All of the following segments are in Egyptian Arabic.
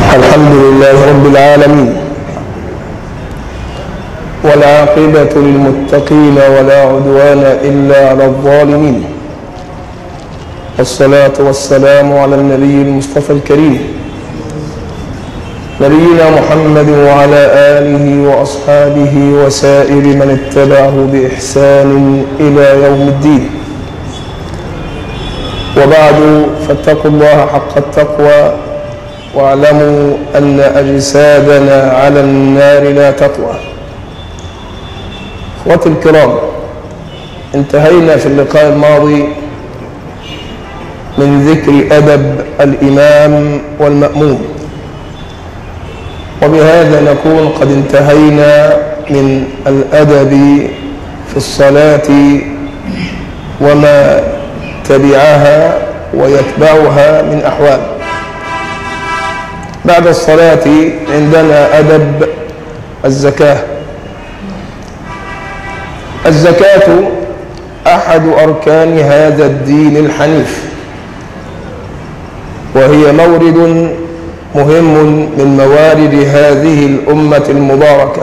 الحمد لله رب العالمين والعاقبة للمتقين ولا عدوان إلا على الظالمين والصلاة والسلام على النبي المصطفى الكريم نبينا محمد وعلى آله وأصحابه وسائر من اتبعه بإحسان إلى يوم الدين وبعد فاتقوا الله حق التقوى واعلموا أن أجسادنا على النار لا تطوى اخوتي الكرام انتهينا في اللقاء الماضي من ذكر أدب الإمام والمأموم وبهذا نكون قد انتهينا من الأدب في الصلاة وما تبعها ويتبعها من أحوال بعد الصلاة عندنا أدب الزكاة الزكاة أحد أركان هذا الدين الحنيف وهي مورد مهم من موارد هذه الأمة المباركة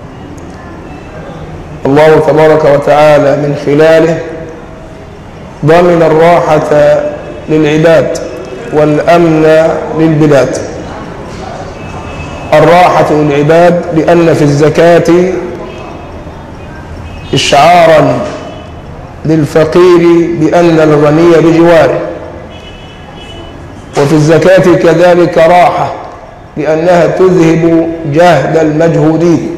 الله تبارك وتعالى من خلاله ضمن الراحة للعباد والأمن للبلاد الراحة للعباد لأن في الزكاة إشعارا للفقير بأن الغني بجواره وفي الزكاة كذلك راحة لأنها تذهب جهد المجهودين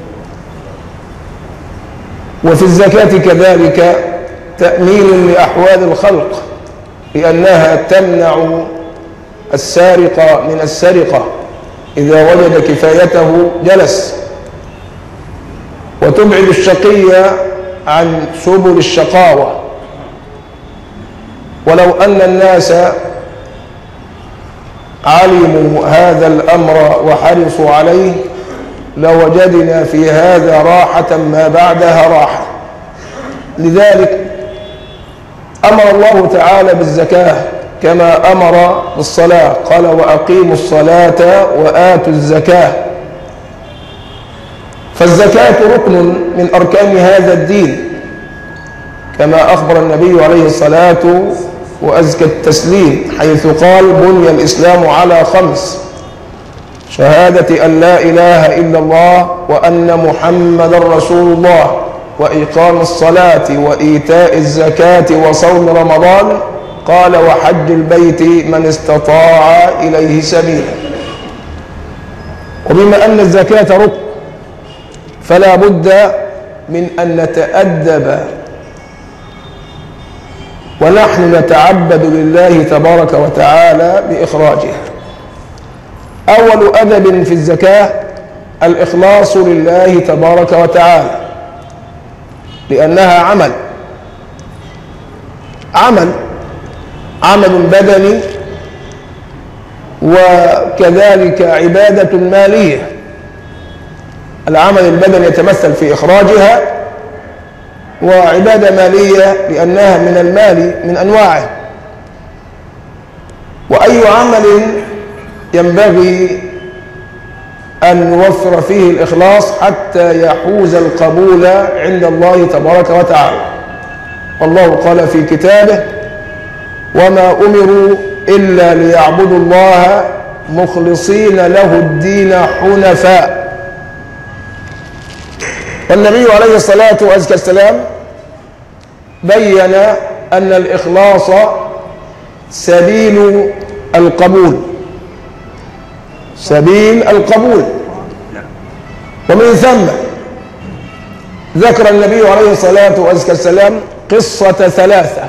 وفي الزكاة كذلك تأمين لأحوال الخلق لأنها تمنع السارق من السرقة إذا وجد كفايته جلس وتبعد الشقي عن سبل الشقاوة ولو أن الناس علموا هذا الأمر وحرصوا عليه لوجدنا في هذا راحة ما بعدها راحة لذلك أمر الله تعالى بالزكاة كما أمر بالصلاة قال وأقيموا الصلاة وآتوا الزكاة فالزكاة ركن من أركان هذا الدين كما أخبر النبي عليه الصلاة وأزكى التسليم حيث قال بني الإسلام على خمس شهادة أن لا إله إلا الله وأن محمد رسول الله وإقام الصلاة وإيتاء الزكاة وصوم رمضان قال وحج البيت من استطاع إليه سبيلا وبما أن الزكاة ركن فلا بد من أن نتأدب ونحن نتعبد لله تبارك وتعالى بإخراجها أول أدب في الزكاة الإخلاص لله تبارك وتعالى لأنها عمل عمل عمل بدني وكذلك عبادة مالية العمل البدني يتمثل في إخراجها وعبادة مالية لأنها من المال من أنواعه وأي عمل ينبغي أن نوفر فيه الإخلاص حتى يحوز القبول عند الله تبارك وتعالى والله قال في كتابه وما أمروا إلا ليعبدوا الله مخلصين له الدين حنفاء والنبي عليه الصلاة والسلام بين أن الإخلاص سبيل القبول سبيل القبول ومن ثم ذكر النبي عليه الصلاة والسلام قصة ثلاثة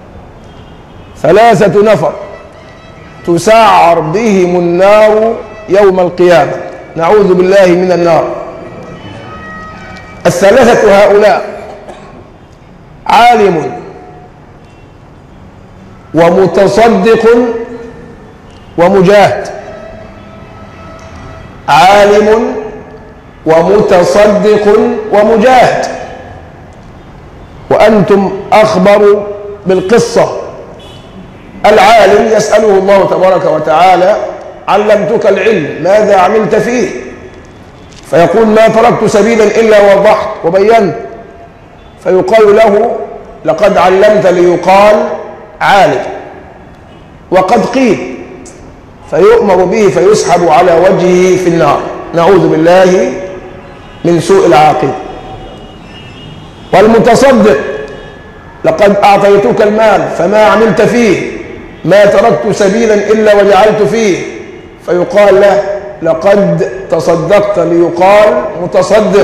ثلاثة نفر تسعر بهم النار يوم القيامة نعوذ بالله من النار الثلاثة هؤلاء عالم ومتصدق ومجاهد عالم ومتصدق ومجاهد وأنتم أخبروا بالقصة العالم يسأله الله تبارك وتعالى علمتك العلم ماذا عملت فيه فيقول ما تركت سبيلا إلا وضحت وبينت فيقال له لقد علمت ليقال عالم وقد قيل فيؤمر به فيسحب على وجهه في النار نعوذ بالله من سوء العاقبة والمتصدق لقد أعطيتك المال فما عملت فيه ما تركت سبيلا إلا وجعلت فيه فيقال له لقد تصدقت ليقال متصدق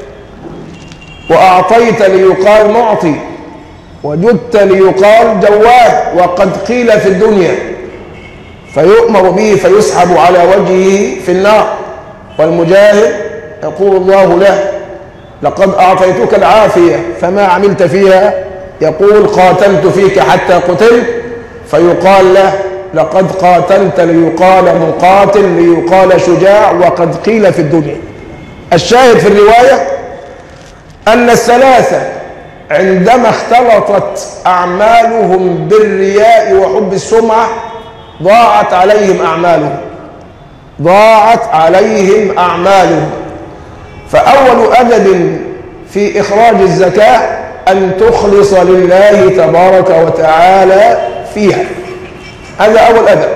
وأعطيت ليقال معطي وجدت ليقال جواد وقد قيل في الدنيا فيؤمر به فيسحب على وجهه في النار والمجاهد يقول الله له لقد أعطيتك العافية فما عملت فيها يقول قاتلت فيك حتى قتلت فيقال له لقد قاتلت ليقال مقاتل ليقال شجاع وقد قيل في الدنيا الشاهد في الرواية أن الثلاثة عندما اختلطت أعمالهم بالرياء وحب السمعة ضاعت عليهم أعمالهم ضاعت عليهم أعمالهم فأول أدب في إخراج الزكاة أن تخلص لله تبارك وتعالى فيها هذا أول أدب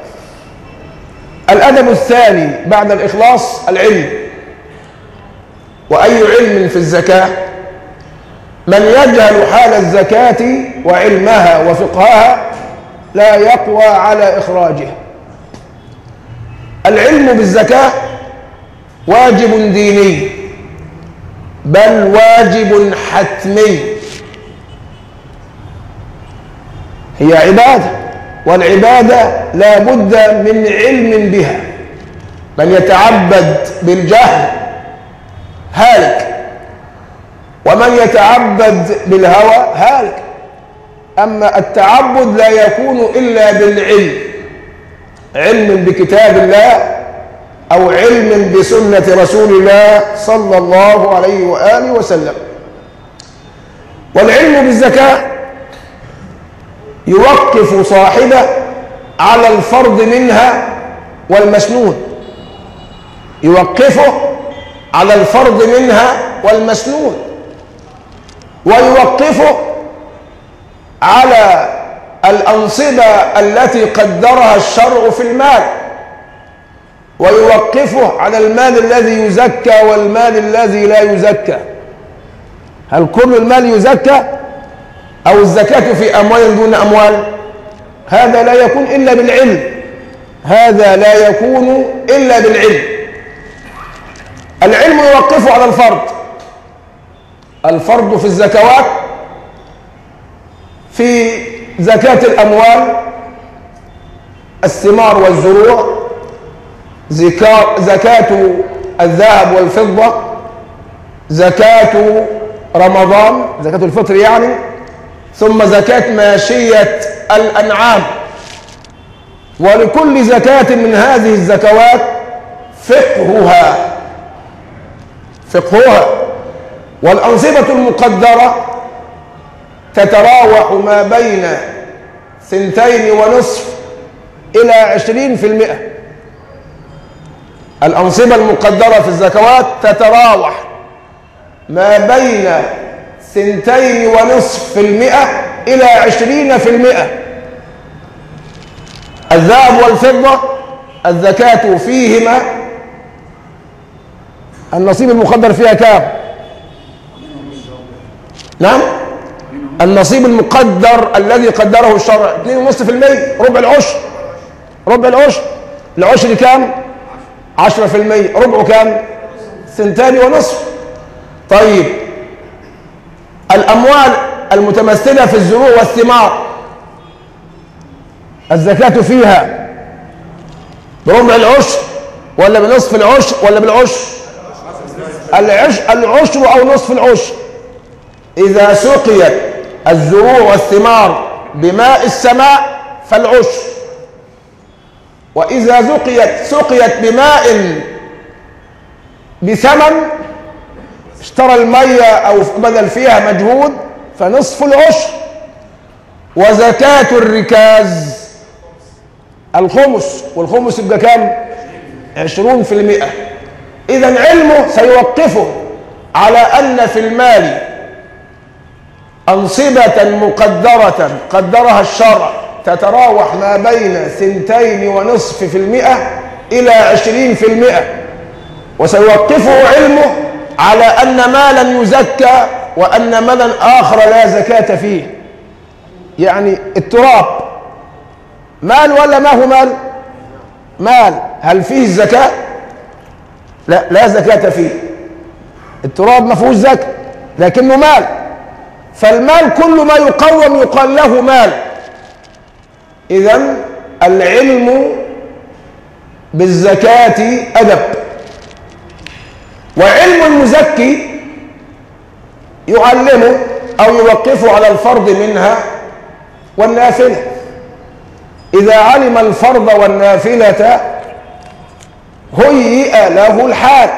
الأدب الثاني بعد الإخلاص العلم وأي علم في الزكاة من يجهل حال الزكاة وعلمها وفقهها لا يقوى على إخراجها العلم بالزكاة واجب ديني بل واجب حتمي هي عبادة والعبادة لا بد من علم بها من يتعبد بالجهل هالك ومن يتعبد بالهوى هالك أما التعبد لا يكون إلا بالعلم علم بكتاب الله أو علم بسنة رسول الله صلى الله عليه وآله وسلم والعلم بالزكاة يوقف صاحبه على الفرض منها والمسنون يوقفه على الفرض منها والمسنون ويوقفه على الأنصبة التي قدرها الشرع في المال ويوقفه على المال الذي يزكى والمال الذي لا يزكى هل كل المال يزكى أو الزكاة في أموال دون أموال هذا لا يكون إلا بالعلم هذا لا يكون إلا بالعلم العلم يوقفه على الفرض الفرض في الزكوات في زكاة الأموال الثمار والزروع زكاة الذهب والفضة زكاة رمضان زكاة الفطر يعني ثم زكاة ماشية الأنعام ولكل زكاة من هذه الزكوات فقهها فقهها والأنصبة المقدرة تتراوح ما بين ثنتين ونصف إلى عشرين في المئة الأنصبة المقدرة في الزكوات تتراوح ما بين ثنتين ونصف في المئة إلى عشرين في المئة الذهب والفضة الزكاة فيهما النصيب المقدر فيها كام نعم النصيب المقدر الذي قدره الشرع 2.5% ربع العشر ربع العشر العشر كام 10% ربعه كام ثنتان ونصف طيب الأموال المتمثلة في الزروع والثمار الزكاة فيها بربع العشر ولا بنصف العشر ولا بالعشر العشر, العشر أو نصف العشر إذا سقيت الزروع والثمار بماء السماء فالعشر وإذا سقيت سقيت بماء بثمن اشترى المية أو بذل فيها مجهود فنصف العشر وزكاة الركاز الخمس والخمس يبقى كام عشرون في المئة إذا علمه سيوقفه على أن في المال أنصبة مقدرة قدرها الشرع تتراوح ما بين ثنتين ونصف في المئة إلى عشرين في المئة وسيوقفه علمه على أن مالا يزكى وأن مالا آخر لا زكاة فيه يعني التراب مال ولا ما هو مال مال هل فيه الزكاة لا لا زكاة فيه التراب ما فيهوش زكاة لكنه مال فالمال كل ما يقوم يقال له مال إذا العلم بالزكاة أدب وعلم المزكي يعلمه أو يوقفه على الفرض منها والنافلة إذا علم الفرض والنافلة هيئ له الحال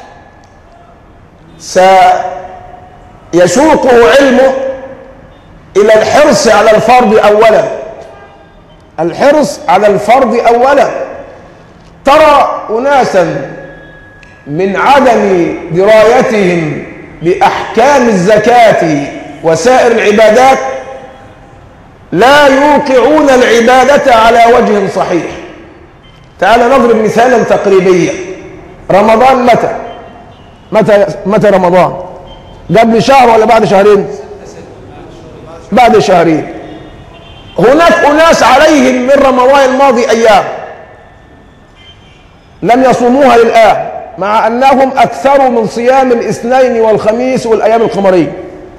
سيسوقه علمه إلى الحرص على الفرض أولا الحرص على الفرض أولا ترى أناسا من عدم درايتهم بأحكام الزكاة وسائر العبادات لا يوقعون العبادة على وجه صحيح تعال نضرب مثالا تقريبيا رمضان متى متى متى رمضان قبل شهر ولا بعد شهرين بعد شهرين هناك أناس عليهم من رمضان الماضي أيام لم يصوموها للآن مع أنهم أكثروا من صيام الاثنين والخميس والأيام القمرية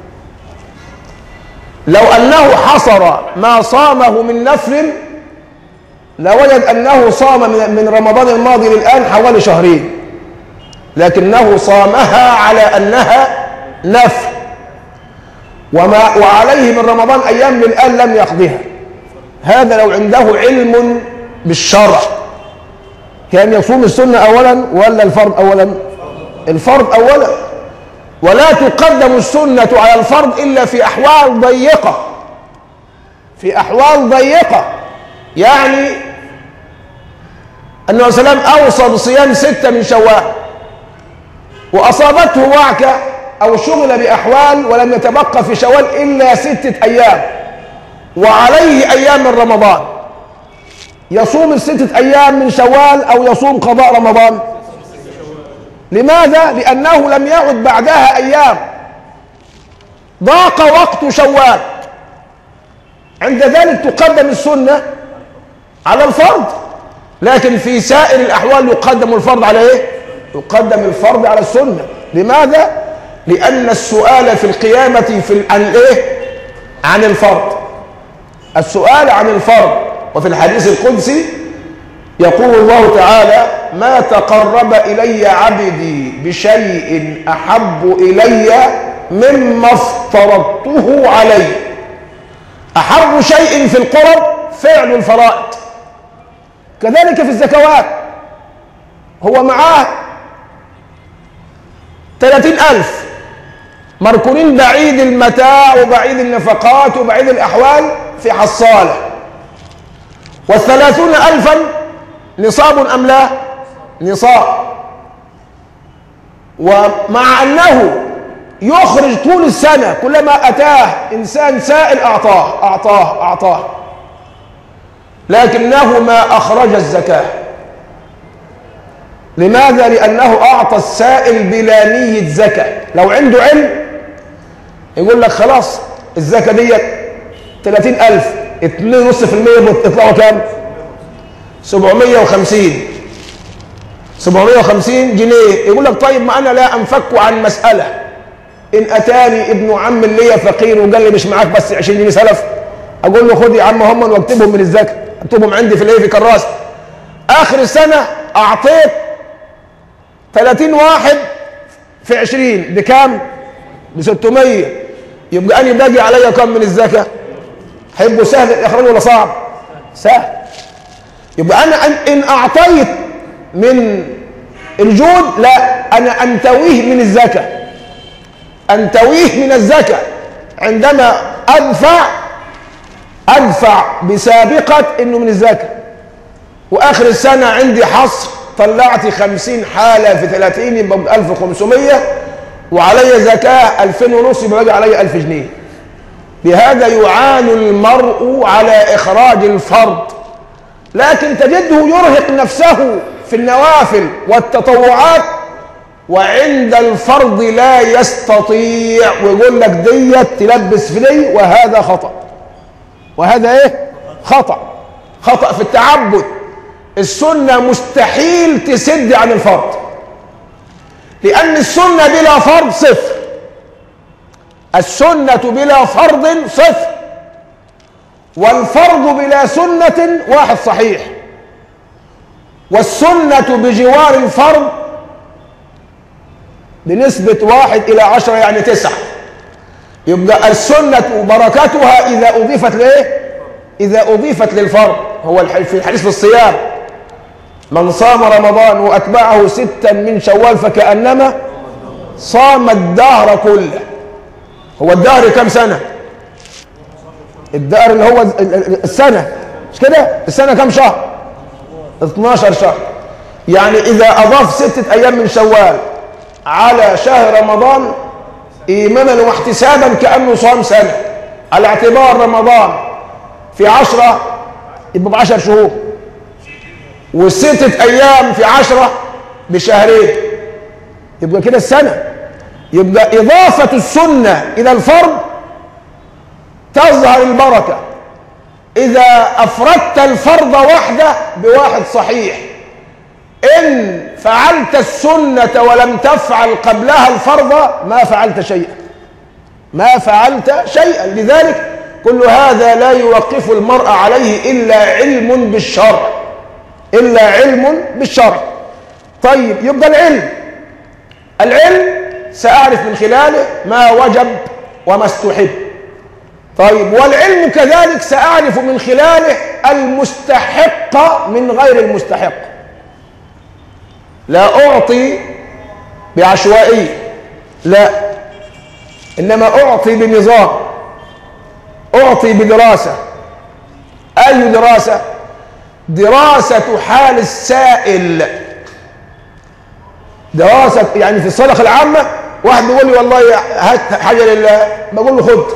لو أنه حصر ما صامه من نفل لوجد أنه صام من رمضان الماضي للآن حوالي شهرين لكنه صامها على أنها نفل وما وعليه من رمضان أيام للآن لم يقضيها هذا لو عنده علم بالشرع كان يصوم السنة أولا ولا الفرض أولا الفرض أولا ولا تقدم السنة على الفرض إلا في أحوال ضيقة في أحوال ضيقة يعني النبي صلى الله عليه وسلم أوصى بصيام ستة من شوال وأصابته وعكة أو شغل بأحوال ولم يتبقى في شوال إلا ستة أيام وعليه أيام من رمضان يصوم الستة أيام من شوال أو يصوم قضاء رمضان لماذا؟ لأنه لم يعد بعدها أيام ضاق وقت شوال عند ذلك تقدم السنة على الفرض لكن في سائر الأحوال يقدم الفرض على إيه؟ يقدم الفرض على السنة لماذا؟ لأن السؤال في القيامة في عن إيه؟ عن الفرض السؤال عن الفرض وفي الحديث القدسي يقول الله تعالى ما تقرب إلي عبدي بشيء أحب إلي مما افترضته عليه أحب شيء في القرب فعل الفرائض كذلك في الزكوات هو معاه ثلاثين ألف مركونين بعيد المتاع وبعيد النفقات وبعيد الأحوال في حصالة والثلاثون ألفا نصاب أم لا نصاب ومع أنه يخرج طول السنة كلما أتاه إنسان سائل أعطاه أعطاه أعطاه لكنه ما أخرج الزكاة لماذا؟ لأنه أعطى السائل بلا نية زكاة لو عنده علم يقول لك خلاص الزكاة ديت 30000 2.5% يطلعوا كام؟ 750 750 جنيه يقول لك طيب ما أنا لا أنفك عن مسألة إن أتاني ابن عم ليا فقير وقال لي مش معاك بس 20 جنيه سلف أقول له خد يا عم هم واكتبهم من الزكاة اكتبهم عندي في الايه في كراسة آخر السنة أعطيت 30 واحد في 20 بكام؟ ب 600 يبقى أنا باقي عليا كم من الزكاة؟ حبه سهل الإخراج ولا صعب؟ سهل يبقى أنا إن أعطيت من الجود لا أنا أنتويه من الزكاة أنتويه من الزكاة عندما أدفع أدفع بسابقة إنه من الزكاة واخر السنه عندي حصر طلعت خمسين حاله في 30 يبقى 1500 وعلي زكاه 2000 ونص يبقى باقي علي 1000 جنيه بهذا يعان المرء على اخراج الفرض لكن تجده يرهق نفسه في النوافل والتطوعات وعند الفرض لا يستطيع ويقول لك ديت تلبس في دي وهذا خطأ وهذا ايه خطأ خطأ في التعبد السنة مستحيل تسد عن الفرض لأن السنة بلا فرض صفر السنة بلا فرض صفر والفرض بلا سنة واحد صحيح والسنة بجوار الفرض بنسبة واحد إلى عشرة يعني تسعة يبقى السنة بركتها إذا أضيفت لإيه؟ إذا أضيفت للفرض هو في الحديث في الصيام من صام رمضان وأتبعه ستا من شوال فكأنما صام الدهر كله هو الدهر كم سنة؟ الدهر اللي هو السنة مش كده؟ السنة كم شهر؟ 12 شهر يعني إذا أضاف ستة أيام من شوال على شهر رمضان إيمانا واحتسابا كأنه صام سنة على اعتبار رمضان في عشرة يبقى بعشر شهور وستة أيام في عشرة بشهرين يبقى كده السنة يبقى إضافة السنة إلى الفرض تظهر البركة إذا أفردت الفرض وحده بواحد صحيح إن فعلت السنة ولم تفعل قبلها الفرض ما فعلت شيئا ما فعلت شيئا لذلك كل هذا لا يوقف المرء عليه إلا علم بالشرع إلا علم بالشرع طيب يبقى العلم العلم سأعرف من خلاله ما وجب وما استحب طيب والعلم كذلك سأعرف من خلاله المستحق من غير المستحق لا أعطي بعشوائية لا إنما أعطي بنظام أعطي بدراسة أي دراسة دراسة حال السائل دراسة يعني في الصدقة العامة واحد بيقول لي والله هات حاجة لله بقول له خد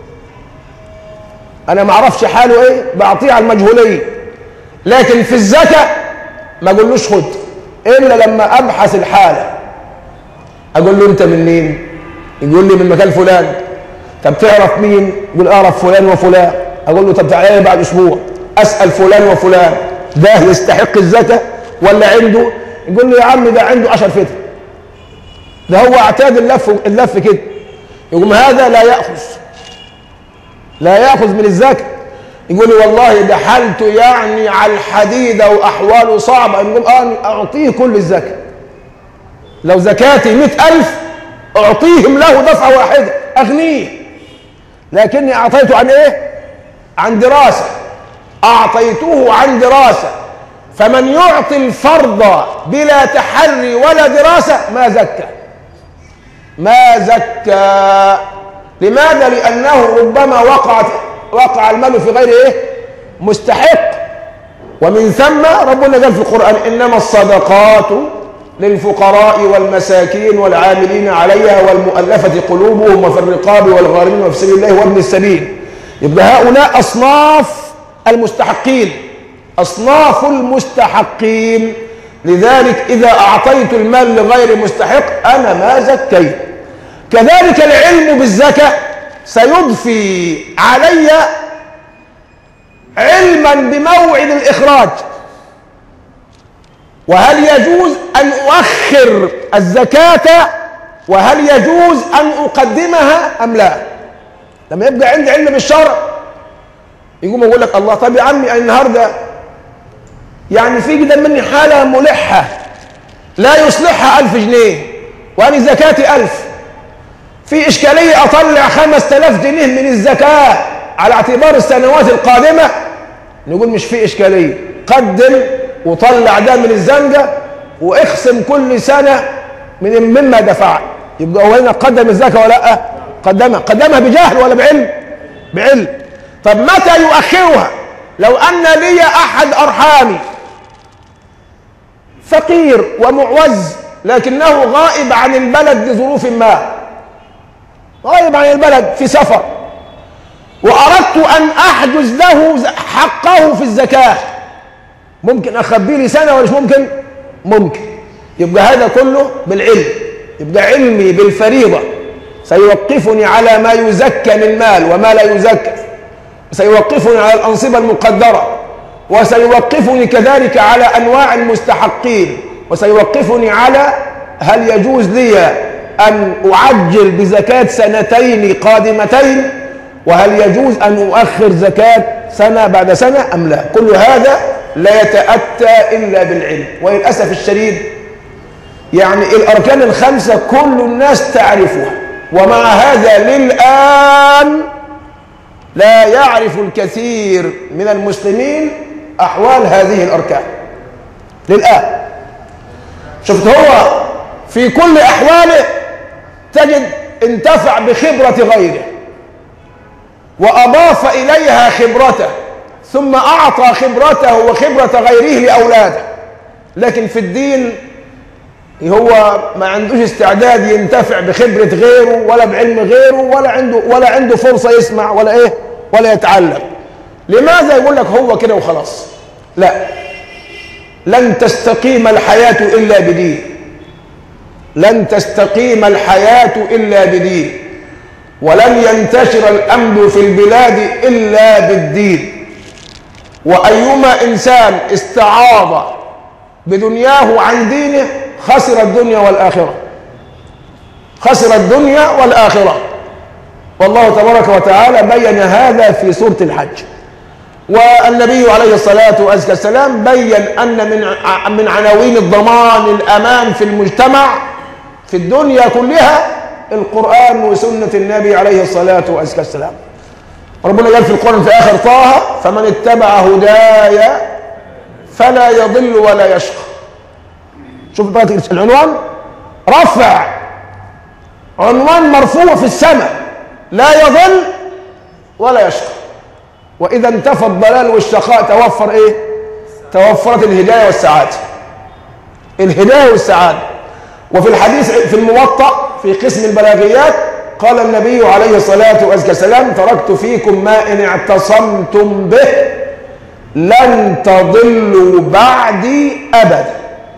أنا ما أعرفش حاله إيه بعطيه على المجهولية لكن في الزكاة ما أقولوش خد إلا لما أبحث الحالة أقول له أنت من مين؟ يقول لي من مكان فلان طب تعرف مين؟ يقول أعرف فلان وفلان أقول له طب تعالى بعد أسبوع أسأل فلان وفلان ده يستحق الزكاة ولا عنده؟ يقول لي يا عم ده عنده 10 فتر ده هو اعتاد اللف اللف كده يقوم هذا لا يأخذ لا يأخذ من الزكاة يقول لي والله ده حالته يعني على الحديدة وأحواله صعبة يقول أنا أعطيه كل الزكاة لو زكاتي مئة ألف أعطيهم له دفعة واحدة أغنيه لكني أعطيته عن إيه؟ عن دراسة أعطيته عن دراسة فمن يعطي الفرض بلا تحري ولا دراسة ما زكى ما زكى لماذا؟ لأنه ربما وقعت وقع المال في غير إيه؟ مستحق ومن ثم ربنا قال في القرآن إنما الصدقات للفقراء والمساكين والعاملين عليها والمؤلفة قلوبهم وفي الرقاب والغارمين وفي سبيل الله وابن السبيل يبقى هؤلاء أصناف المستحقين أصناف المستحقين لذلك إذا أعطيت المال لغير مستحق أنا ما زكيت كذلك العلم بالزكاة سيضفي علي علما بموعد الإخراج وهل يجوز أن أؤخر الزكاة وهل يجوز أن أقدمها أم لا لما يبقى عندي علم بالشرع يقوم يقول لك الله طب يا عمي النهارده يعني في كده مني حالة ملحة لا يصلحها ألف جنيه وأنا زكاتي ألف في إشكالية أطلع خمس تلاف جنيه من الزكاة على اعتبار السنوات القادمة نقول مش في إشكالية قدم وطلع ده من الزنقة واخصم كل سنة من مما دفع يبقى هو هنا قدم الزكاة ولا لا قدمها قدمها بجهل ولا بعلم بعلم طب متى يؤخرها لو أن لي أحد أرحامي فقير ومعوز لكنه غائب عن البلد لظروف ما غائب عن البلد في سفر وأردت أن أحجز له حقه في الزكاة ممكن أخبيه لي سنة ولا مش ممكن؟ ممكن يبقى هذا كله بالعلم يبقى علمي بالفريضة سيوقفني على ما يزكى من مال وما لا يزكى سيوقفني على الأنصبة المقدرة وسيوقفني كذلك على أنواع المستحقين وسيوقفني على هل يجوز لي أن أعجل بزكاة سنتين قادمتين وهل يجوز أن أؤخر زكاة سنة بعد سنة أم لا كل هذا لا يتأتى إلا بالعلم وللأسف الشديد يعني الأركان الخمسة كل الناس تعرفها ومع هذا للآن لا يعرف الكثير من المسلمين أحوال هذه الأركان للآن شفت هو في كل أحواله تجد انتفع بخبرة غيره وأضاف إليها خبرته ثم أعطى خبرته وخبرة غيره لأولاده لكن في الدين هو ما عندوش استعداد ينتفع بخبرة غيره ولا بعلم غيره ولا عنده ولا عنده فرصة يسمع ولا ايه ولا يتعلم لماذا يقول لك هو كده وخلاص لا لن تستقيم الحياة إلا بدين لن تستقيم الحياة إلا بدين ولن ينتشر الأمن في البلاد إلا بالدين وأيما إنسان استعاض بدنياه عن دينه خسر الدنيا والآخرة خسر الدنيا والآخرة والله تبارك وتعالى بين هذا في سورة الحج والنبي عليه الصلاة والسلام بين أن من من عناوين الضمان الأمان في المجتمع في الدنيا كلها القرآن وسنة النبي عليه الصلاة والسلام ربنا قال في القرآن في آخر طه فمن اتبع هداي فلا يضل ولا يشقى شوف بقى العنوان رفع عنوان مرفوع في السماء لا يضل ولا يشقى وإذا انتفى الضلال والشقاء توفر إيه توفرت الهداية والسعادة الهداية والسعادة وفي الحديث في الموطأ في قسم البلاغيات قال النبي عليه الصلاة والسلام تركت فيكم ما إن اعتصمتم به لن تضلوا بعدي أبدا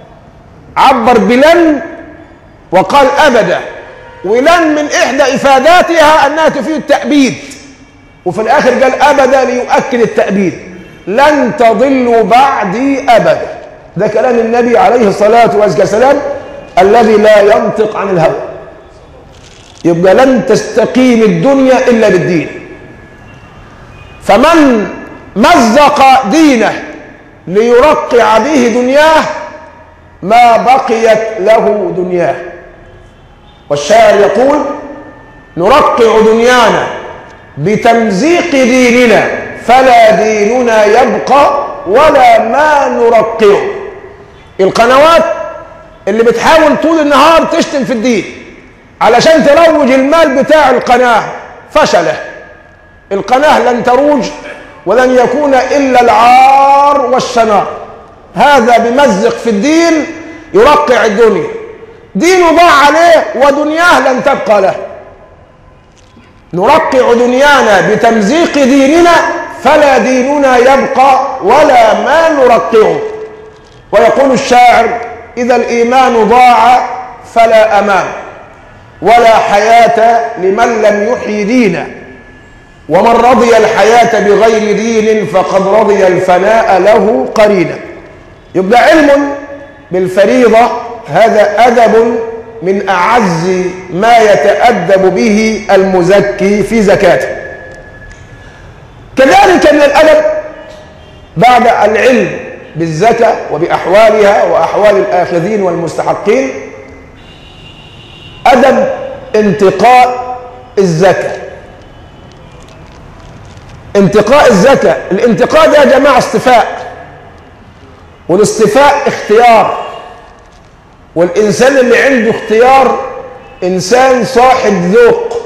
عبر بلن وقال أبدا ولن من إحدى إفاداتها أنها تفيد التأبيد وفي الآخر قال أبدا ليؤكد التأبيد لن تضلوا بعدي أبدا ده كلام النبي عليه الصلاة والسلام الذي لا ينطق عن الهوى يبقى لن تستقيم الدنيا إلا بالدين فمن مزق دينه ليرقع به دنياه ما بقيت له دنياه والشاعر يقول نرقع دنيانا بتمزيق ديننا فلا ديننا يبقى ولا ما نرقعه القنوات اللي بتحاول طول النهار تشتم في الدين علشان تروج المال بتاع القناة فشله القناة لن تروج ولن يكون إلا العار والشنار هذا بمزق في الدين يرقع الدنيا دينه ضاع عليه ودنياه لن تبقى له نرقع دنيانا بتمزيق ديننا فلا ديننا يبقى ولا ما نرقعه ويقول الشاعر إذا الإيمان ضاع فلا أمان ولا حياة لمن لم يحيي دينا ومن رضي الحياة بغير دين فقد رضي الفناء له قرينا يبقى علم بالفريضة هذا أدب من أعز ما يتأدب به المزكي في زكاته كذلك من الأدب بعد العلم بالزكاة وبأحوالها وأحوال الآخذين والمستحقين أدب انتقاء الزكاة انتقاء الزكاة الانتقاء ده يا جماعة اصطفاء والاصطفاء اختيار والإنسان اللي عنده اختيار إنسان صاحب ذوق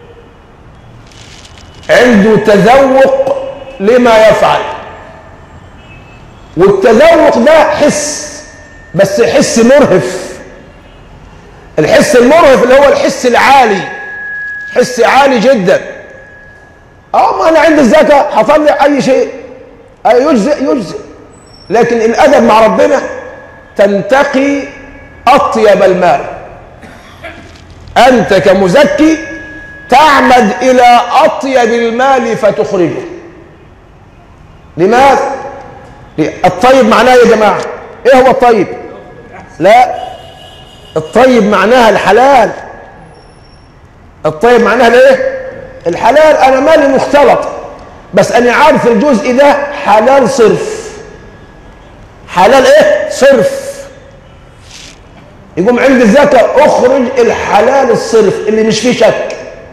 عنده تذوق لما يفعل والتذوق ده حس بس حس مرهف الحس المرهف اللي هو الحس العالي حس عالي جدا اه ما انا عندي الزكاه هطلع اي شيء أي يجزئ يجزئ لكن الادب مع ربنا تنتقي اطيب المال انت كمزكي تعمد الى اطيب المال فتخرجه لماذا الطيب معناه يا جماعه ايه هو الطيب لا الطيب معناها الحلال الطيب معناها الايه الحلال انا مالي مختلط بس انا عارف الجزء ده حلال صرف حلال ايه صرف يقوم عند الزكاة اخرج الحلال الصرف اللي مش فيه شك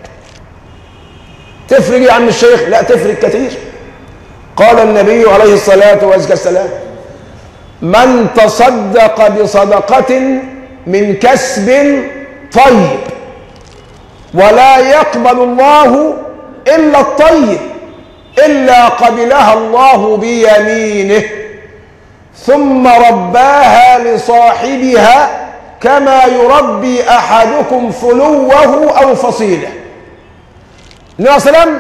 تفرق يا عم الشيخ لا تفرق كثير قال النبي عليه الصلاة والسلام من تصدق بصدقة من كسب طيب ولا يقبل الله إلا الطيب إلا قبلها الله بيمينه ثم رباها لصاحبها كما يربي أحدكم فلوه أو فصيله النبي صلى الله عليه وسلم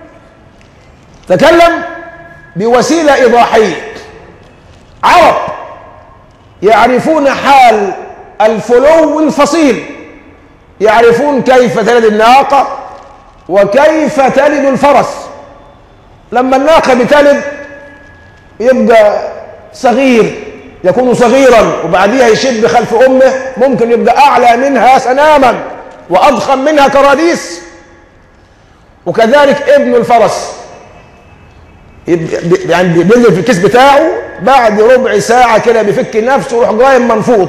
تكلم بوسيلة إيضاحية عرب يعرفون حال الفلو الفصيل يعرفون كيف تلد الناقة وكيف تلد الفرس لما الناقة بتلد يبقى صغير يكون صغيرا وبعديها يشد خلف أمه ممكن يبقى أعلى منها سناما وأضخم منها كراديس وكذلك ابن الفرس يعني بينزل في الكيس بتاعه بعد ربع ساعة كده بيفك نفسه ويروح قايم منفوض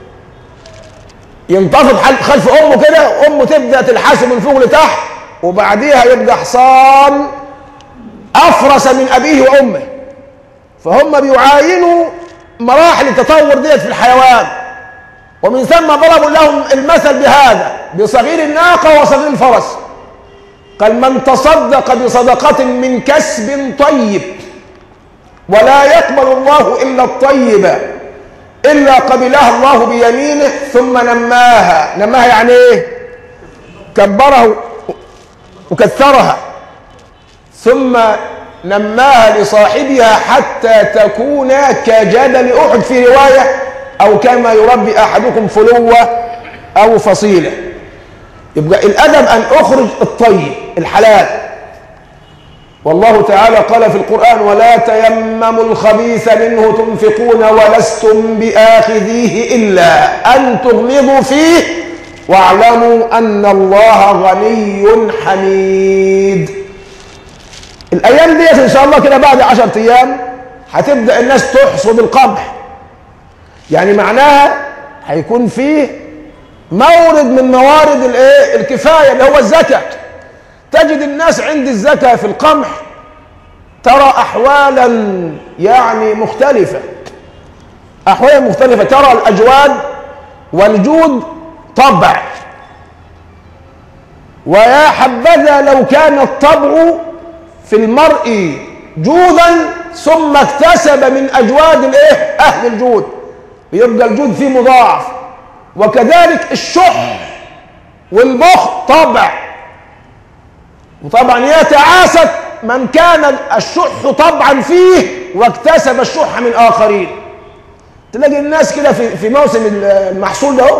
ينتفض خلف امه كده امه تبدا تلحسه من فوق لتحت وبعديها يبقى حصان افرس من ابيه وامه فهم بيعاينوا مراحل التطور ديت في الحيوان ومن ثم ضربوا لهم المثل بهذا بصغير الناقه وصغير الفرس قال من تصدق بصدقه من كسب طيب ولا يقبل الله الا الطيب إلا قبلها الله بيمينه ثم نماها نماها يعني إيه كبره وكثرها ثم نماها لصاحبها حتى تكون كجبل أحد في رواية أو كما يربي أحدكم فلوة أو فصيلة يبقى الأدب أن أخرج الطيب الحلال والله تعالى قال في القرآن ولا تيمموا الخبيث منه تنفقون ولستم بآخذيه إلا أن تغمضوا فيه واعلموا أن الله غني حميد الأيام ديت إن شاء الله كده بعد عشرة أيام هتبدأ الناس تحصد القمح يعني معناها هيكون فيه مورد من موارد الايه الكفايه اللي هو الزكاه تجد الناس عند الزكاه في القمح ترى احوالا يعني مختلفه احوال مختلفه ترى الاجواد والجود طبع ويا حبذا لو كان الطبع في المرء جودا ثم اكتسب من اجواد الايه اهل الجود يبقى الجود فيه مضاعف وكذلك الشح والبخل طبع وطبعا يتعاسد من كان الشح طبعا فيه واكتسب الشح من اخرين تلاقي الناس كده في في موسم المحصول ده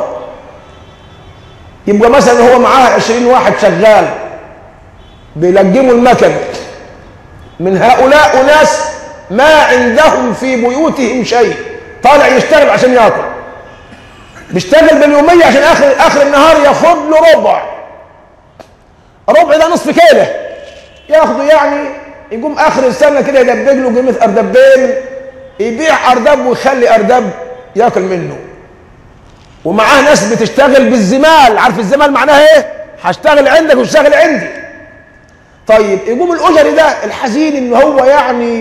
يبقى مثلا هو معاه 20 واحد شغال بيلجموا المكن من هؤلاء اناس ما عندهم في بيوتهم شيء طالع يشتغل عشان ياكل بيشتغل باليومية عشان آخر آخر النهار ياخد له ربع ربع ده نصف كيلة ياخده يعني يقوم آخر السنة كده يدبج له قيمة أردبين يبيع أردب ويخلي أردب ياكل منه ومعاه ناس بتشتغل بالزمال عارف الزمال معناها ايه؟ هشتغل عندك واشتغل عندي طيب يقوم الأجري ده الحزين إن هو يعني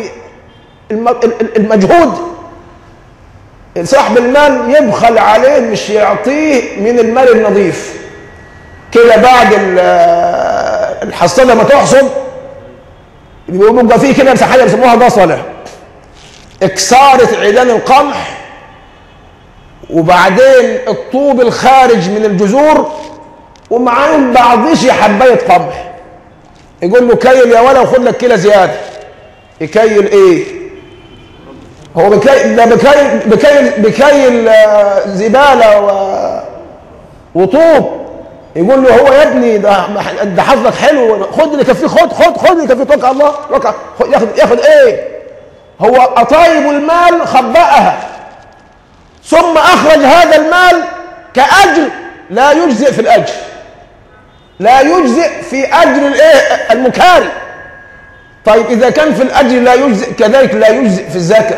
المجهود صاحب المال يبخل عليه مش يعطيه من المال النظيف كده بعد الحصاله ما تحصد بيبقى فيه كده حاجه بيسموها بصله اكساره عيدان القمح وبعدين الطوب الخارج من الجذور ومعاهم بعضيش حبايه قمح يقول له كيل يا ولا وخد لك كيلة زياده يكيل ايه هو بكيل ده بكيل بكيل بكيل آه، زباله و وطوب يقول له هو يا ابني ده ده حظك حلو خد اللي يكفيه خد خد خد اللي يكفيه توكل على الله توكل خد- ياخد ياخد ايه هو أطايب المال خبأها ثم أخرج هذا المال كأجر لا يجزئ في الأجر لا يجزئ في أجر الإيه المكاري طيب إذا كان في الأجر لا يجزئ كذلك لا يجزئ في الزكاة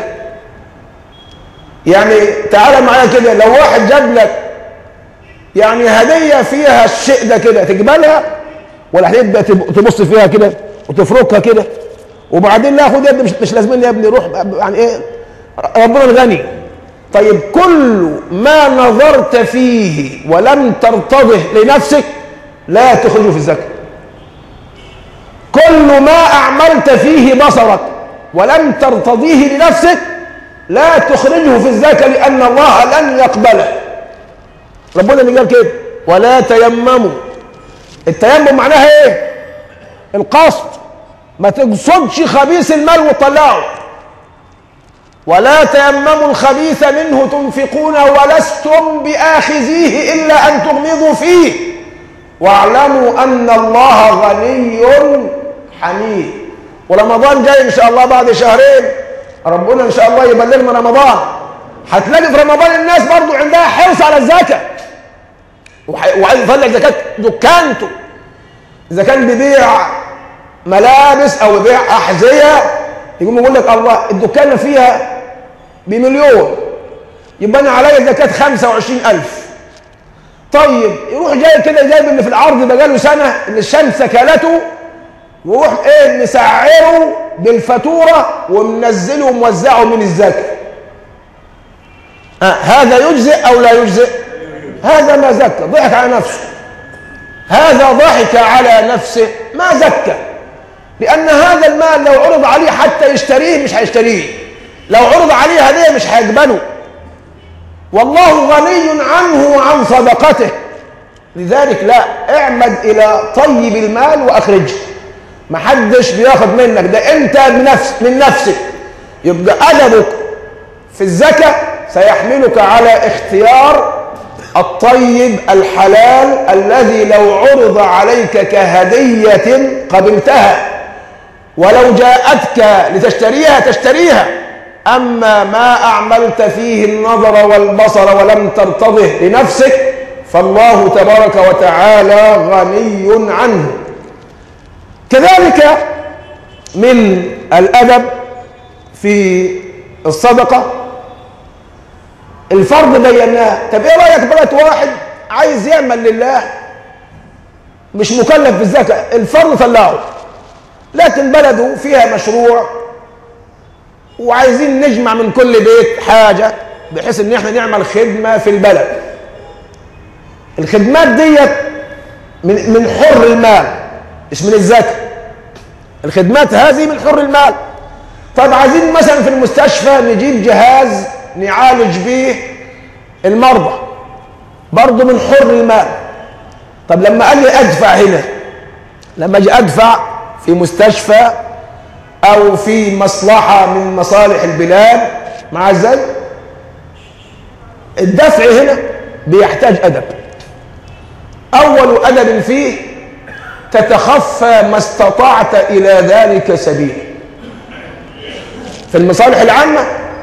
يعني تعال معايا كده لو واحد جاب لك يعني هدية فيها الشيء ده كده تقبلها ولا هتبدأ تب- تبص فيها كده وتفركها كده وبعدين لا خد يا ابني مش, مش لازمين يا ابني روح يعني ايه ربنا الغني طيب كل ما نظرت فيه ولم ترتضه لنفسك لا تخرجه في الزكاة كل ما أعملت فيه بصرك ولم ترتضيه لنفسك لا تخرجه في الزكاة لأن الله لن يقبله ربنا اللي قال كده ولا تيمموا التيمم معناها ايه القصد ما تقصدش خبيث المال وتطلعه ولا تيمموا الخبيث منه تنفقون ولستم بآخذيه إلا أن تغمضوا فيه واعلموا أن الله غني حميد ورمضان جاي إن شاء الله بعد شهرين ربنا إن شاء الله يبلغنا رمضان هتلاقي في رمضان الناس برضو عندها حرص على الزكاة وح- وعايز يطلع زكاة دكانته إذا كان بيبيع ملابس أو بيبيع أحذية يقوم يقول لك الله الدكانة فيها بمليون يبقى أنا عليا زكاة 25000 طيب يروح جاي كده جايب اللي في العرض بقاله سنة اللي الشمس كلته ويروح ايه مسعره بالفاتورة ومنزله وموزعه من الزكاة آه هذا يجزئ أو لا يجزئ هذا ما زكى ضحك على نفسه هذا ضحك على نفسه ما زكى لأن هذا المال لو عرض عليه حتى يشتريه مش هيشتريه لو عرض عليه هدية مش هيقبله والله غني عنه وعن صدقته لذلك لا اعمد إلى طيب المال وأخرجه محدش بياخد منك ده أنت بنفس من نفسك يبقى أدبك في الزكاة سيحملك على اختيار الطيب الحلال الذي لو عرض عليك كهدية قبلتها ولو جاءتك لتشتريها تشتريها أما ما أعملت فيه النظر والبصر ولم ترتضه لنفسك فالله تبارك وتعالى غني عنه كذلك من الأدب في الصدقة الفرض بيناه طب ايه رايك بقى واحد عايز يعمل لله مش مكلف بالزكاه الفرض طلعه لكن بلده فيها مشروع وعايزين نجمع من كل بيت حاجه بحيث ان احنا نعمل خدمه في البلد الخدمات ديت من من حر المال مش من الزكاه الخدمات هذه من حر المال طيب عايزين مثلا في المستشفى نجيب جهاز نعالج به المرضى برضه من حر المال طب لما قال لي ادفع هنا لما اجي ادفع في مستشفى او في مصلحه من مصالح البلاد مع ازاي الدفع هنا بيحتاج ادب اول ادب فيه تتخفى ما استطعت الى ذلك سبيل في المصالح العامه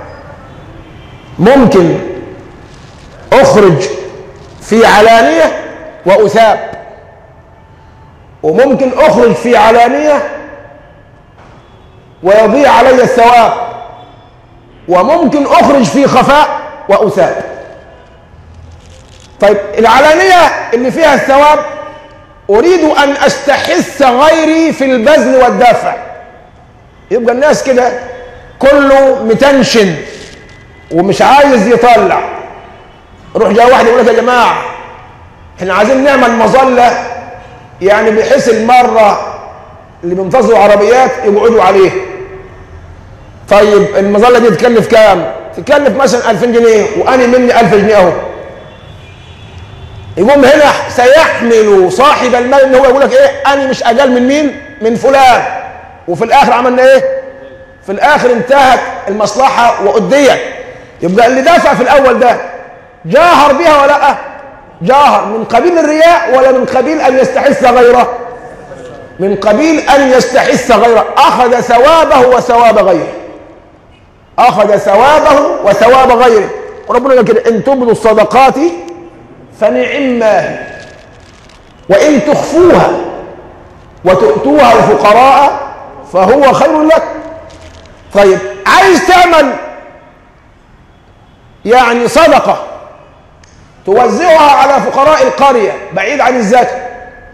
ممكن اخرج في علانيه واثاب وممكن اخرج في علانيه ويضيع علي الثواب وممكن اخرج في خفاء واثاب طيب العلانيه اللي فيها الثواب اريد ان استحث غيري في البذل والدفع يبقى الناس كده كله متنشن ومش عايز يطلع روح جاي واحد يقول لك يا جماعه احنا عايزين نعمل مظله يعني بحيث المره اللي بينتظروا عربيات يقعدوا عليه طيب المظله دي تكلف كام تكلف مثلا 2000 جنيه وانا مني 1000 جنيه اهو يقوم هنا سيحمل صاحب المال ان هو يقول لك ايه انا مش اقل من مين من فلان وفي الاخر عملنا ايه في الاخر انتهت المصلحه واديت يبقى اللي دافع في الاول ده جاهر بها ولا لا جاهر من قبيل الرياء ولا من قبيل ان يستحث غيره من قبيل ان يستحث غيره اخذ ثوابه وثواب غيره اخذ ثوابه وثواب غيره وربنا قال كده ان تبدوا الصدقات فنعم ما هي وان تخفوها وتؤتوها الفقراء فهو خير لك طيب عايز تعمل يعني صدقه توزعها على فقراء القريه بعيد عن الزكاه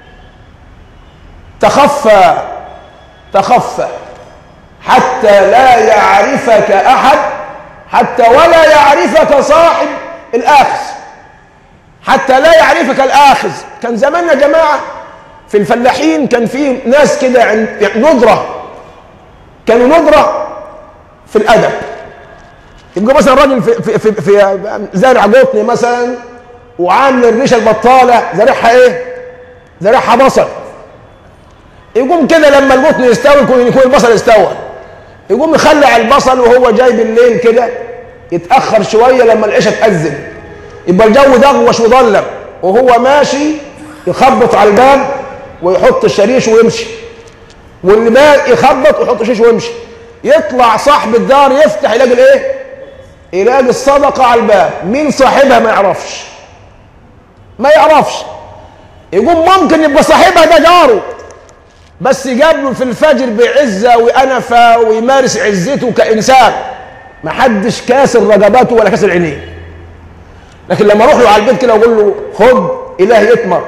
تخفى تخفى حتى لا يعرفك احد حتى ولا يعرفك صاحب الاخذ حتى لا يعرفك الاخذ كان زمان يا جماعه في الفلاحين كان في ناس كده عند يعني ندره كانوا ندره في الادب يبقى مثلا راجل في في في, في زارع قطن مثلا وعامل الريشه البطاله زارعها ايه؟ زارعها بصل يقوم كده لما القطن يستوي يكون يكون البصل استوى يقوم يخلع البصل وهو جاي بالليل كده يتاخر شويه لما العشاء تاذن يبقى الجو دغوش وظلم وهو ماشي يخبط على الباب ويحط الشريش ويمشي واللي بقى يخبط ويحط الشريش ويمشي يطلع صاحب الدار يفتح يلاقي الايه؟ يلاقي الصدقه على الباب مين صاحبها ما يعرفش ما يعرفش يقوم ممكن يبقى صاحبها ده جاره بس يقابله في الفجر بعزة وأنفة ويمارس عزته كإنسان ما حدش كاسر رقباته ولا كاسر عينيه لكن لما اروح له على البيت كده واقول له خد اله يتمر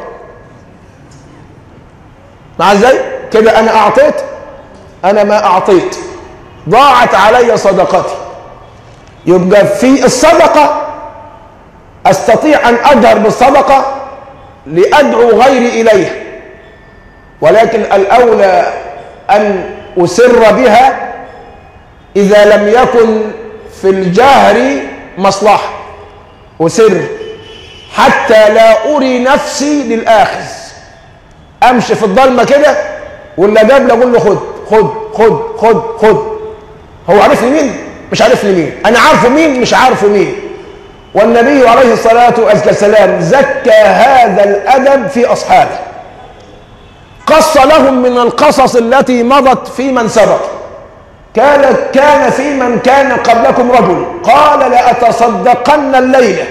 مع ازاي كده انا اعطيت انا ما اعطيت ضاعت علي صدقتي يبقى في الصدقه استطيع ان اجهر بالصدقه لادعو غيري اليها ولكن الاولى ان اسر بها اذا لم يكن في الجهر مصلحه اسر حتى لا اري نفسي للاخذ امشي في الضلمه كده واللي قبل اقول له خد خد خد خد خد هو عارفني مين مش عارفني مين انا عارفه مين مش عارفه مين والنبي عليه الصلاه والسلام زكى هذا الادب في اصحابه قص لهم من القصص التي مضت في من سبق كان كان في من كان قبلكم رجل قال لأتصدقن الليلة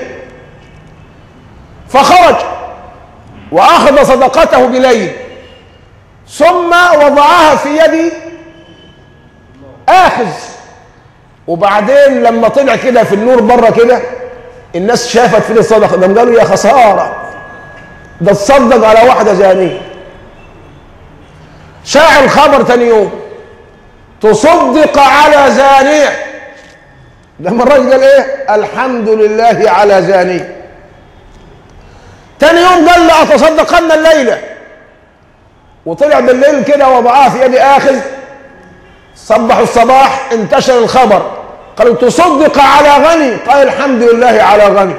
فخرج وأخذ صدقته بليل ثم وضعها في يد آخذ وبعدين لما طلع كده في النور بره كده الناس شافت فين الصدقة ده قالوا يا خسارة ده تصدق على واحدة زانية شاع الخبر تاني يوم تصدق على زانية لما الراجل قال ايه الحمد لله على زانية تاني يوم قال لأتصدقن الليلة وطلع بالليل كده وضعها في يد آخذ صبحوا الصباح انتشر الخبر قالوا تصدق على غني قال الحمد لله على غني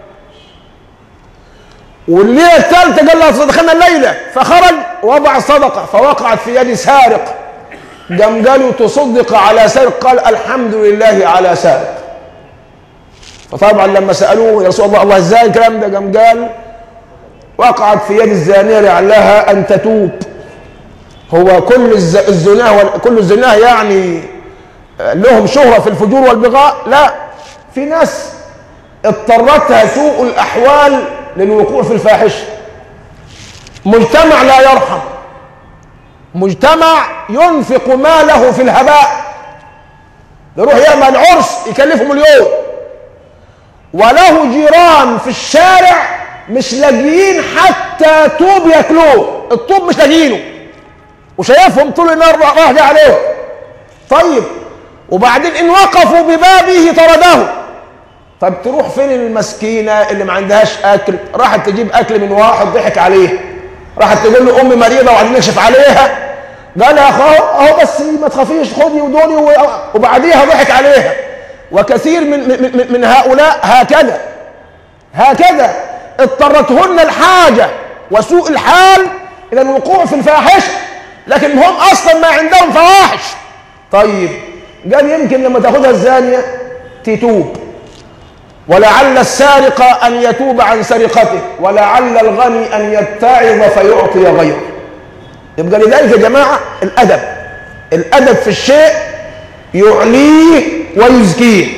والليله الثالثه قال لها تصدقنا الليله فخرج وضع الصدقه فوقعت في يد سارق قام قالوا تصدق على سارق قال الحمد لله على سارق فطبعا لما سالوه يا رسول الله الله ازاي الكلام ده قام قال وقعت في يد الزانيه لعلها ان تتوب هو كل الزناه كل الزناه يعني لهم شهره في الفجور والبغاء لا في ناس اضطرتها سوء الاحوال للوقوع في الفاحشه مجتمع لا يرحم مجتمع ينفق ماله في الهباء يروح يعمل عرس يكلفه مليون وله جيران في الشارع مش لاقيين حتى طوب ياكلوه الطوب مش لاقيينه وشايفهم طول النهار راح جاي عليهم طيب وبعدين ان وقفوا ببابه طرده طب تروح فين المسكينه اللي ما عندهاش اكل راحت تجيب اكل من واحد ضحك عليه راحت تقول له امي مريضه وعايزين نكشف عليها قال يا اخو اهو بس ما تخافيش خدي ودوني وبعديها ضحك عليها وكثير من, من, من هؤلاء هكذا هكذا اضطرتهن الحاجة وسوء الحال إلى الوقوع في الفاحشة لكن هم أصلا ما عندهم فواحش طيب قال يمكن لما تاخذها الزانية تتوب ولعل السارق أن يتوب عن سرقته ولعل الغني أن يتعظ فيعطي غيره يبقى لذلك يا جماعة الأدب الأدب في الشيء يعليه ويزكيه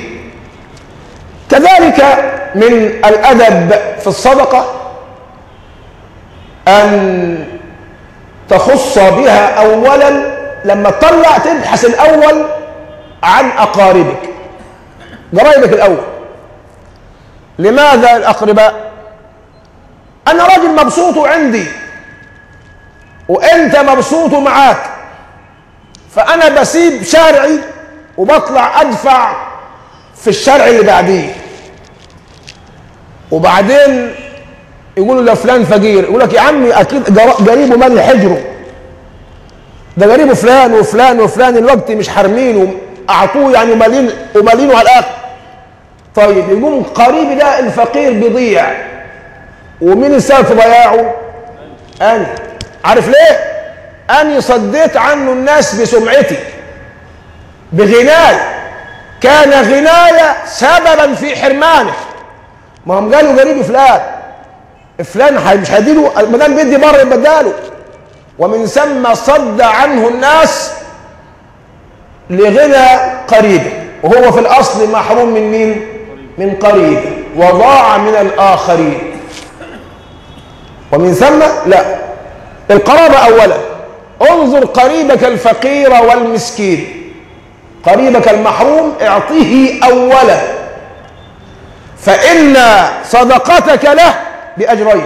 كذلك من الأدب في الصدقة أن تخص بها أولا لما تطلع تبحث الأول عن أقاربك قرايبك الأول لماذا الأقرباء أنا راجل مبسوط عندي وأنت مبسوط معاك فأنا بسيب شارعي وبطلع أدفع في الشارع اللي بعديه وبعدين يقولوا ده فلان فقير يقول لك يا عمي اكيد قريبه مال حجره ده قريبه فلان وفلان وفلان الوقت مش حارمينه اعطوه يعني ومالين ومالينه على الاخر طيب يقوم قريبي ده الفقير بيضيع ومين السبب في ضياعه؟ انا عارف ليه؟ اني صديت عنه الناس بسمعتي بغناي كان غناي سببا في حرمانه ما هم قالوا قريب فلان فلان مش هيديله ما دام بيدي بره يبداله ومن ثم صد عنه الناس لغنى قريبه وهو في الاصل محروم من مين؟ من قريبه وضاع من الاخرين ومن ثم لا القرابه اولا انظر قريبك الفقير والمسكين قريبك المحروم اعطيه اولا فان صدقتك له باجرين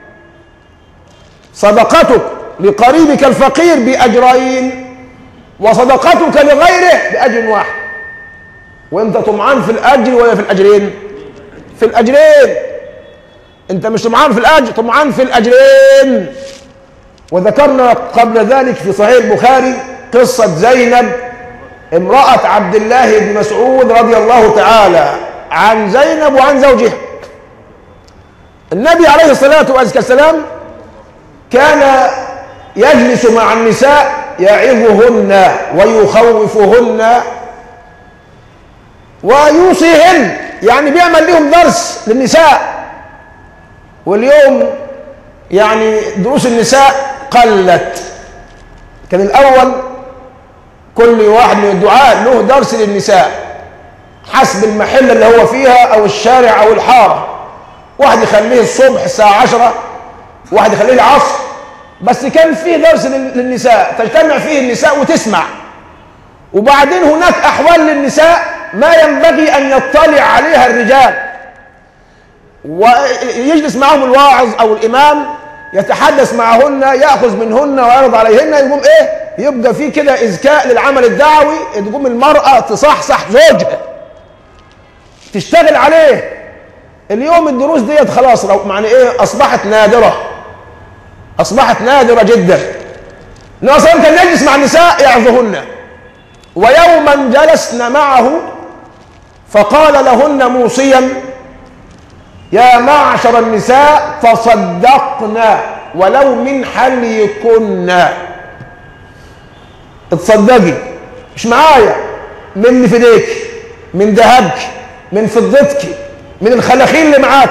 صدقتك لقريبك الفقير باجرين وصدقتك لغيره باجر واحد وانت طمعان في الاجر ولا في الاجرين في الاجرين انت مش طمعان في الاجر طمعان في الاجرين وذكرنا قبل ذلك في صحيح البخاري قصه زينب امراه عبد الله بن مسعود رضي الله تعالى عن زينب وعن زوجها النبي عليه الصلاه والسلام كان يجلس مع النساء يعظهن ويخوفهن ويوصيهن يعني بيعمل لهم درس للنساء واليوم يعني دروس النساء قلت كان الأول كل واحد من الدعاء له درس للنساء حسب المحل اللي هو فيها أو الشارع أو الحارة واحد يخليه الصبح الساعة عشرة واحد يخليه العصر بس كان فيه درس للنساء تجتمع فيه النساء وتسمع وبعدين هناك أحوال للنساء ما ينبغي أن يطلع عليها الرجال ويجلس معهم الواعظ أو الإمام يتحدث معهن يأخذ منهن ويعرض عليهن يقوم إيه يبقى في كده إذكاء للعمل الدعوي تقوم المرأة تصحصح زوجها تشتغل عليه اليوم الدروس ديت خلاص معنى إيه أصبحت نادرة أصبحت نادرة جدا النبي صلى الله عليه وسلم كان يجلس مع النساء يعظهن ويوما جلسن معه فقال لهن موصيا يا معشر النساء تصدقنا ولو من حليكن اتصدقي مش معايا من اللي في ايديك من ذهبك من فضتك من الخلاخيل اللي معاك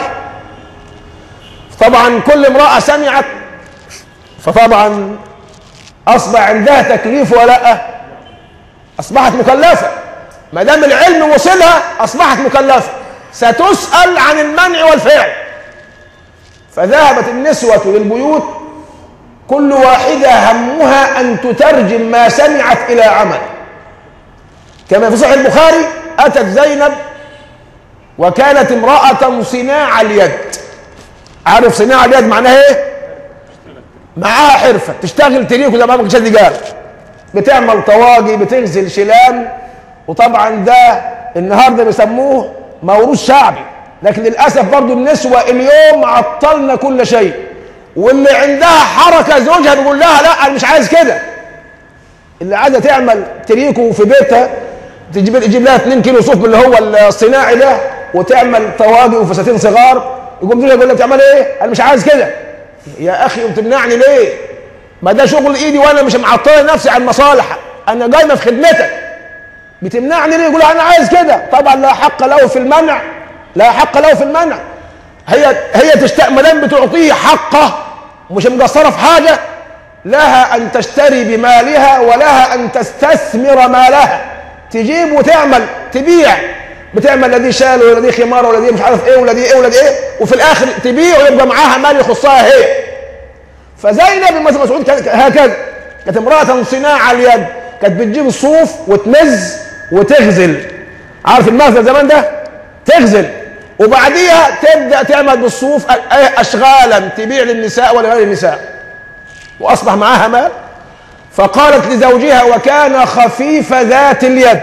طبعا كل امرأة سمعت فطبعا أصبح عندها تكليف ولا لا أصبحت مكلفة ما دام العلم وصلها أصبحت مكلفة ستسأل عن المنع والفعل فذهبت النسوة للبيوت كل واحدة همها أن تترجم ما سمعت إلى عمل كما في صحيح البخاري أتت زينب وكانت امرأة صناع اليد عارف صناع اليد معناها ايه؟ معاها حرفة تشتغل تريكو زي ما ابوك شادي قال بتعمل طواجي بتغسل شيلان وطبعا ده النهارده بيسموه موروث شعبي لكن للاسف برضو النسوة اليوم عطلنا كل شيء واللي عندها حركة زوجها بيقول لها لا انا مش عايز كده اللي عايزة تعمل تريكو في بيتها تجيب تجيب لها 2 كيلو صوف من اللي هو الصناعي ده وتعمل طواجن وفساتين صغار يقوم زوجها يقول لك تعمل ايه؟ انا مش عايز كده يا اخي وبتمنعني ليه؟ ما ده شغل ايدي وانا مش معطل نفسي على المصالح انا جايمه في خدمتك بتمنعني ليه؟ يقول انا عايز كده طبعا لا حق له في المنع لا حق له في المنع هي هي تشتاق ما دام بتعطيه حقه مش مقصره في حاجه لها ان تشتري بمالها ولها ان تستثمر مالها تجيب وتعمل تبيع بتعمل لا دي شال ولا دي خمار ولا دي مش عارف ايه ولا دي ايه ولا دي ايه وفي الاخر تبيع ويبقى معاها مال يخصها هي فزينب بن مسعود كانت هكذا كانت امراه صناعه اليد كانت بتجيب الصوف وتمز وتغزل عارف المثل زمان ده تغزل وبعديها تبدا تعمل بالصوف اشغالا تبيع للنساء ولغير النساء واصبح معاها مال فقالت لزوجها وكان خفيف ذات اليد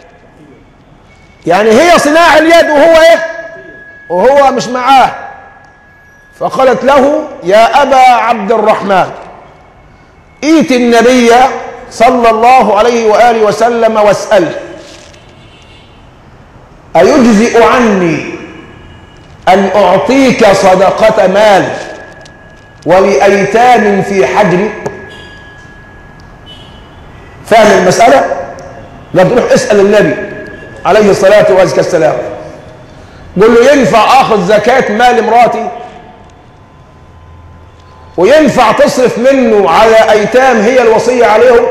يعني هي صناع اليد وهو ايه وهو مش معاه فقالت له يا ابا عبد الرحمن ائت النبي صلى الله عليه واله وسلم واساله ايجزئ عني ان اعطيك صدقه مال ولايتام في حجري فاهم المساله لا تروح اسال النبي عليه الصلاه والسلام قل له ينفع اخذ زكاه مال امراتي وينفع تصرف منه على ايتام هي الوصيه عليهم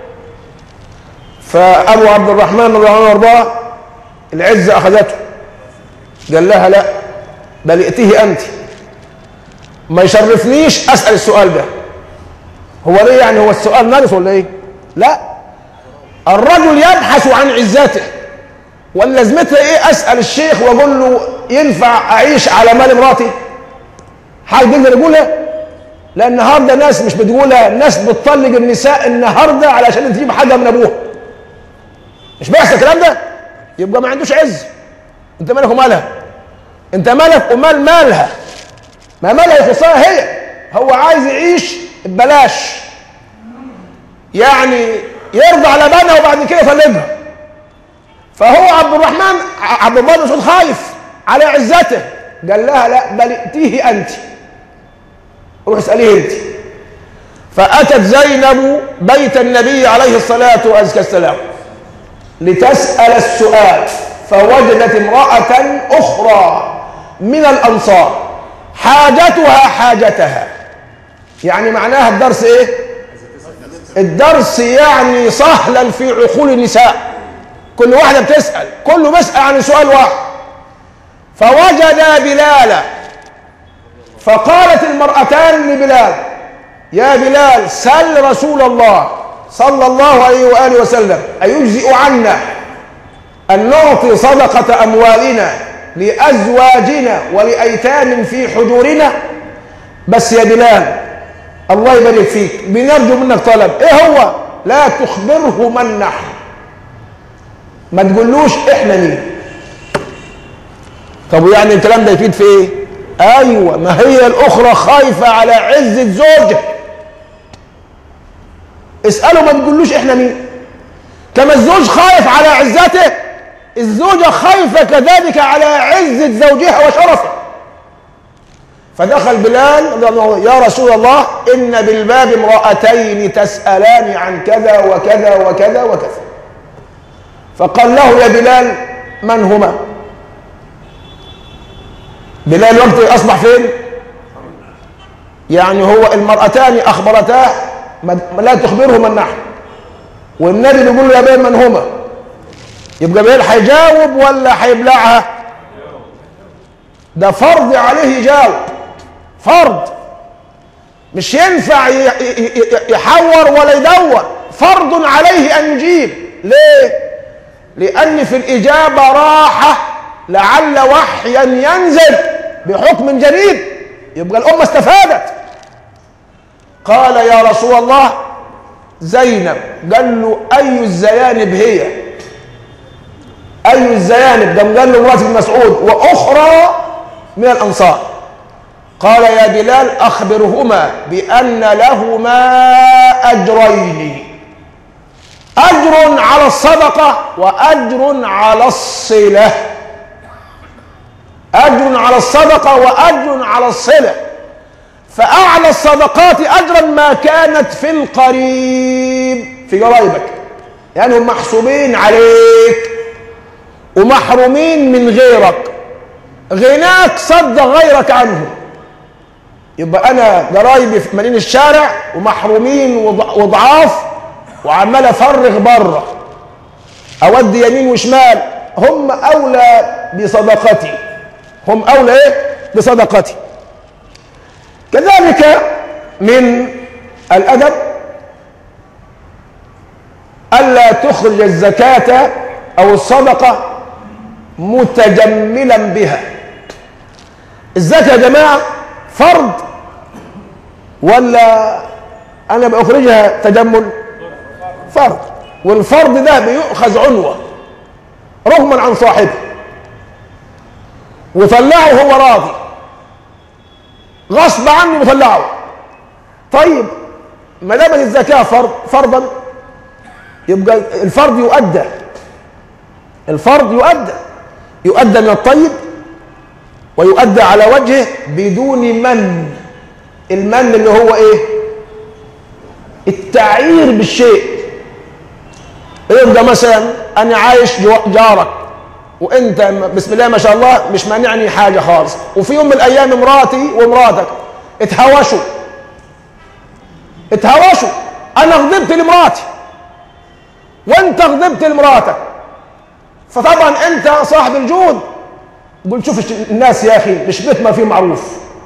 فابو عبد الرحمن رضي الله عنه وارضاه العزه اخذته قال لها لا بل ائتيه انت ما يشرفنيش اسال السؤال ده هو ليه يعني هو السؤال ناقص ولا ايه لا الرجل يبحث عن عزته ولا لازمتها ايه اسال الشيخ واقول له ينفع اعيش على مال مراتي حاجه تقدر يقولها لان النهارده ناس مش بتقولها الناس بتطلق النساء النهارده علشان تجيب حاجه من ابوها مش بيحصل الكلام ده يبقى ما عندوش عز انت مالك ومالها انت مالك ومال مالها ما مالها يخصها هي هو عايز يعيش ببلاش يعني يرضى على بنها وبعد كده يطلقها فهو عبد الرحمن عبد الله بن مسعود خايف على عزته قال لها لا بل ائتيه انت روح اساليه انت فاتت زينب بيت النبي عليه الصلاه والسلام لتسال السؤال فوجدت امراه اخرى من الانصار حاجتها حاجتها يعني معناها الدرس ايه الدرس يعني سهلا في عقول النساء كل واحده بتسال كله بيسال عن سؤال واحد فوجد بلالا فقالت المرأتان لبلال يا بلال سل رسول الله صلى الله عليه وآله وسلم أيجزئ عنا أن نعطي صدقة أموالنا لأزواجنا ولأيتام في حجورنا بس يا بلال الله يبارك فيك بنرجو منك طلب ايه هو لا تخبره من نحن ما تقولوش احنا مين طب يعني الكلام ده يفيد في ايه ايوه ما هي الاخرى خايفه على عزه زوجها اساله ما تقولوش احنا مين كما الزوج خايف على عزته الزوجه خايفه كذلك على عزه زوجها وشرفه فدخل بلال يا رسول الله ان بالباب امراتين تسالان عن كذا وكذا وكذا وكذا فقال له يا بلال من هما بلال وقت اصبح فين يعني هو المرأتان اخبرتاه لا تخبره من نحن والنبي بيقول له يا بلال من هما يبقى بلال هيجاوب ولا هيبلعها ده فرض عليه يجاوب فرض مش ينفع يحور ولا يدور فرض عليه ان يجيب ليه لان في الاجابه راحه لعل وحيا ينزل بحكم جديد يبقى الامه استفادت قال يا رسول الله زينب قال له اي الزيانب هي اي الزيانب ده قال له مرات بن مسعود واخرى من الانصار قال يا بلال اخبرهما بان لهما اجرين اجر أجر على الصدقة وأجر على الصلة أجر على الصدقة وأجر على الصلة فأعلى الصدقات أجرا ما كانت في القريب في قرايبك يعني هم محسوبين عليك ومحرومين من غيرك غناك صد غيرك عنهم يبقى أنا قرايبي في مدينة الشارع ومحرومين وضعاف وعمال أفرغ بره أودي يمين وشمال هم أولى بصدقتي هم أولى إيه بصدقتي كذلك من الأدب ألا تخرج الزكاة أو الصدقة متجملا بها الزكاة يا جماعة فرض ولا أنا بأخرجها تجمل فرض والفرض ده بيؤخذ عنوة رغما عن صاحبه وطلعه هو راضي غصب عنه وطلعه طيب ما دام الزكاة فرض فرضا يبقى الفرض يؤدى الفرض يؤدى يؤدى من الطيب ويؤدى على وجهه بدون من المن اللي هو ايه التعيير بالشيء يبقى مثلا انا عايش جارك وانت بسم الله ما شاء الله مش مانعني حاجه خالص وفي يوم من الايام مراتي ومراتك اتهوشوا اتهوشوا انا غضبت لمراتي وانت غضبت لمراتك فطبعا انت صاحب الجود قول شوف الناس يا اخي مش بيتمر فيهم معروف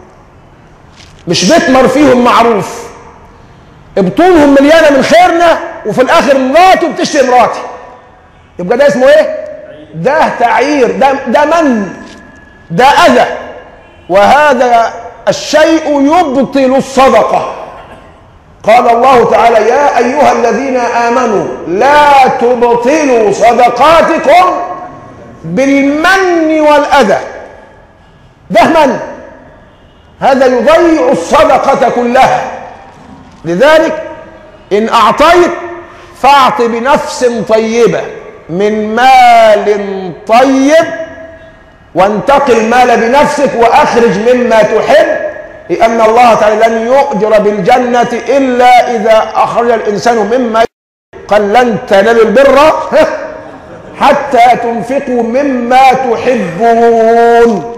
مش بيتمر فيهم معروف بطونهم مليانه من خيرنا وفي الاخر مراته بتشتري مراتي يبقى ده اسمه ايه؟ ده تعيير ده ده من ده اذى وهذا الشيء يبطل الصدقه قال الله تعالى يا ايها الذين امنوا لا تبطلوا صدقاتكم بالمن والاذى ده من هذا يضيع الصدقه كلها لذلك ان اعطيت فاعط بنفس طيبه من مال طيب وانتقل المال بنفسك واخرج مما تحب لان الله تعالى لن يؤجر بالجنه الا اذا اخرج الانسان مما قال لن تنالوا البر حتى تنفقوا مما تحبون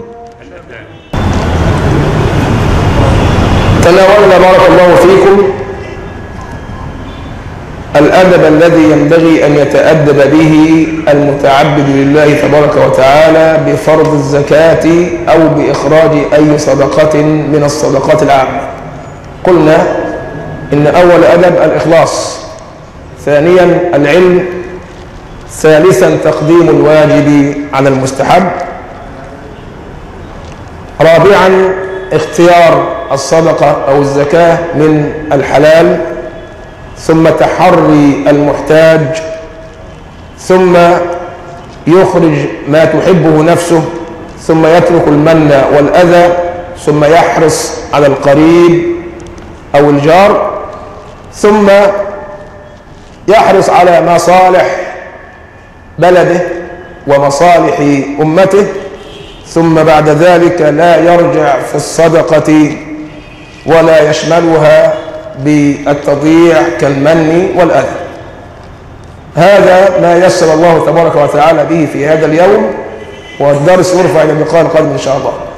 تناولنا بارك الله فيكم الأدب الذي ينبغي أن يتأدب به المتعبد لله تبارك وتعالى بفرض الزكاة أو بإخراج أي صدقة من الصدقات العامة قلنا إن أول أدب الإخلاص ثانيا العلم ثالثا تقديم الواجب على المستحب رابعا اختيار الصدقة أو الزكاة من الحلال ثم تحري المحتاج ثم يخرج ما تحبه نفسه ثم يترك المن والأذى ثم يحرص على القريب أو الجار ثم يحرص على مصالح بلده ومصالح أمته ثم بعد ذلك لا يرجع في الصدقة ولا يشملها بالتضييع كالمن والأذى هذا ما يسر الله تبارك وتعالى به في هذا اليوم والدرس يرفع إلى اللقاء القادم إن شاء الله